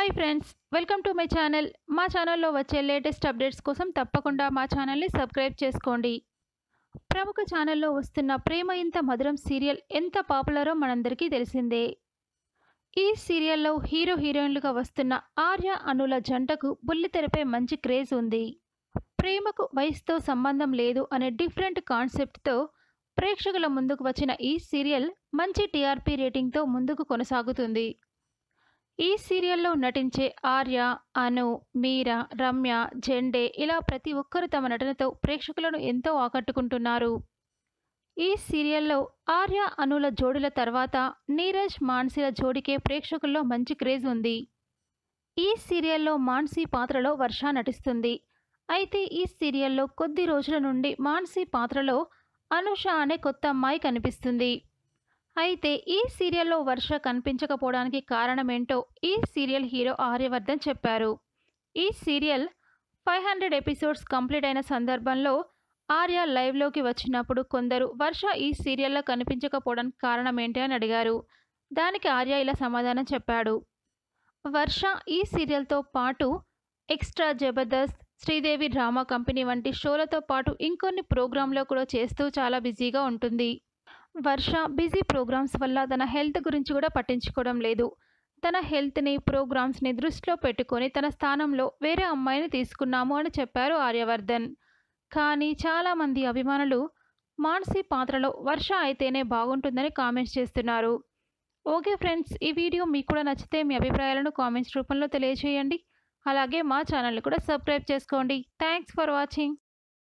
hi friends welcome to my channel మా ఛానల్లో వచ్చే లేటెస్ట్ అప్డేట్స్ కోసం తప్పకుండా మా ఛానల్ని సబ్స్క్రైబ్ చేసుకోండి ప్రముఖ ఛానల్లో వస్తున్న ప్రేమ ఇంత మధురం సీరియల్ ఎంత పాపులరో మనందరికీ తెలిసిందే ఈ సీరియల్లో హీరో హీరోయిన్లుగా వస్తున్న ఆర్య అనుల జంటకు బుల్లితెరపై మంచి క్రేజ్ ఉంది ప్రేమకు వయసుతో సంబంధం లేదు అనే డిఫరెంట్ కాన్సెప్ట్తో ప్రేక్షకుల ముందుకు వచ్చిన ఈ సీరియల్ మంచి టీఆర్పీ రేటింగ్తో ముందుకు కొనసాగుతుంది ఈ సీరియల్లో నటించే ఆర్య అను మీరా రమ్య జెండే ఇలా ప్రతి ఒక్కరు తమ నటనతో ప్రేక్షకులను ఎంతో ఆకట్టుకుంటున్నారు ఈ సీరియల్లో ఆర్య అనుల జోడుల తర్వాత నీరజ్ మాన్సీల జోడికే ప్రేక్షకుల్లో మంచి క్రేజ్ ఉంది ఈ సీరియల్లో మాన్సీ పాత్రలో వర్ష నటిస్తుంది అయితే ఈ సీరియల్లో కొద్ది రోజుల నుండి మాన్సీ పాత్రలో అనుష అనే కొత్త అమ్మాయి కనిపిస్తుంది అయితే ఈ సీరియల్లో వర్ష కనిపించకపోవడానికి కారణమేంటో ఈ సీరియల్ హీరో ఆర్యవర్ధన్ చెప్పారు ఈ serial five hundred episodes complete అయిన సందర్భంలో ఆర్య లైవ్లోకి వచ్చినప్పుడు కొందరు వర్ష ఈ సీరియల్లో కనిపించకపోవడానికి కారణం ఏంటి అని అడిగారు దానికి ఆర్య ఇలా సమాధానం చెప్పాడు వర్ష ఈ సీరియల్తో పాటు extra Jabardasth Sridevi drama company వంటి షోలతో పాటు ఇంకొన్ని ప్రోగ్రాంలో కూడా చేస్తూ చాలా బిజీగా ఉంటుంది వర్ష బిజీ ప్రోగ్రామ్స్ వల్ల తన హెల్త్ గురించి కూడా పట్టించుకోవడం లేదు తన హెల్త్ని ప్రోగ్రామ్స్ని దృష్టిలో పెట్టుకొని తన స్థానంలో వేరే అమ్మాయిని తీసుకున్నాము అని చెప్పారు ఆర్యవర్ధన్ కానీ చాలామంది అభిమానులు మాన్సీ పాత్రలో వర్ష అయితేనే బాగుంటుందని కామెంట్స్ చేస్తున్నారు ఓకే ఫ్రెండ్స్ ఈ వీడియో మీకు కూడా నచ్చితే మీ అభిప్రాయాలను కామెంట్స్ రూపంలో తెలియజేయండి అలాగే మా ఛానల్ని కూడా సబ్స్క్రైబ్ చేసుకోండి థ్యాంక్స్ ఫర్ వాచింగ్